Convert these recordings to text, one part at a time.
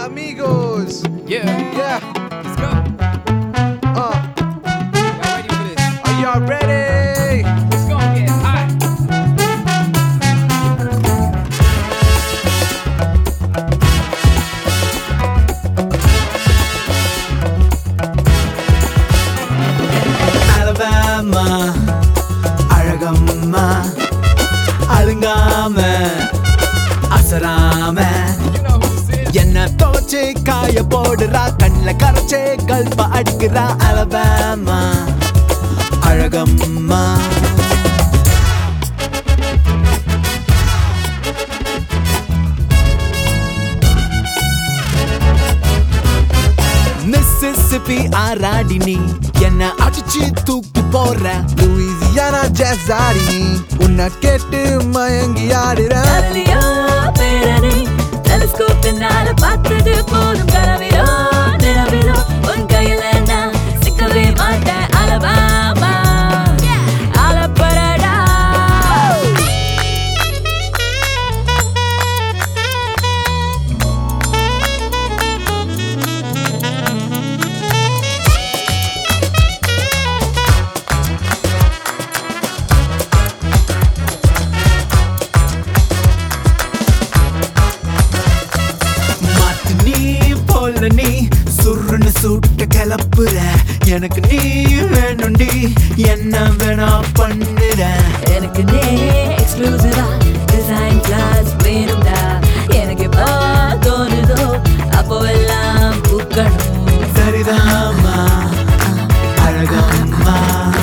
amigos. Yeah, Yeah. let's go. Uh, Y'all ready for this? are y'all ready? Let's go get hot. Alabama Azhagamma அழுங்காம அசராம You know who this is. என்ன துவச்சு காய போடுறா கண்ணில் கரைச்சே கல்ப அடிக்கிறா அலபாமா அழகம்மா மிஸ்ஸிசிப்பி ஆராடி நீ என்ன அடிச்சு தூக்கி போற Louisiana jazz ஆடி உன்னை கேட்டு மயங்கி ஆடுறேன் கலலியோ பேரனை டெலிஸ்கோப்பினால பார்த்தது போதும் கனவிலோ நிலவிலோ உன் கையில நான் சிக்கவே மாட்டேன் அலபாமா அலப்படடா மாத்து நீ போல நீ சுருன்னு சுட்ட கிளப்புற எனக்கு நீ வேணும்டி என்ன வேணா பண்ணுற எனக்கு நே எக்ஸ்க்ளூசிவா டிசைன் கிளாஸ் வேணும்டா எனக்கு எப்போ தோணுதோ அப்போ எல்லாம் பூக்கணும் சரிதாம்மா Azhagamma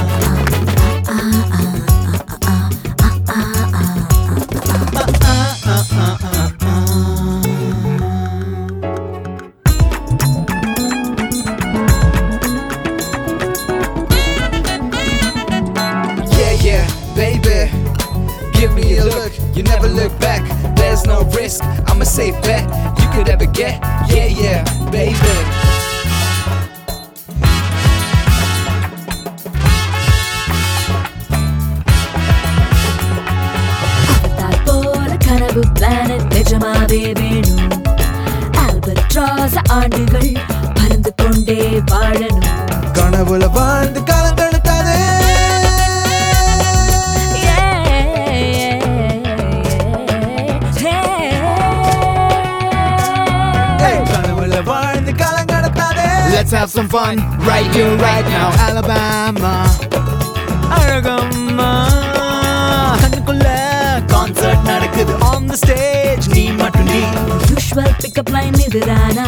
Yeah, yeah, baby. Give me a look, you never look back. There's no risk, I'm a safe bet you could ever get. Yeah, yeah, baby. Avatar போல கனவு பிளானட் நிஜமாவே வேணும் ஆல்பட்ராஸ் ஆண்டுகள் பறந்து கொண்டே வாழணும் கனவுல வாழ்ந்து காலங்கெடுத்தாதே கனவுல வாழ்ந்து காலங்கடத்தாதே Let's have some fun right here right now Alabama Azhagamma கண்ணுக்குள்ள கான்சர்ட் நடக்குது on the stage நீ மட்டும் நீ யூஷுவல் பிக்கப் லைன் இதுதானா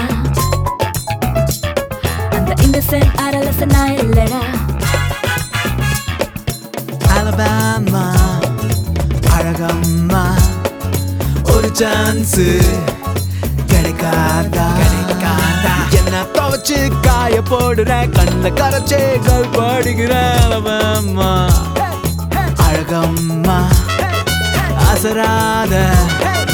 அந்த இன்னசென்ட் அரலசனா இல்லடா அலபாமா அழகம்மா ஒரு சான்ஸ் கிடைக்காதா கிடைக்காதா என்ன துவச்சு காய போடுற கண்ணுல கரைச்சே கல் பாடுகிற அலபாமா அழகம்மா அசராத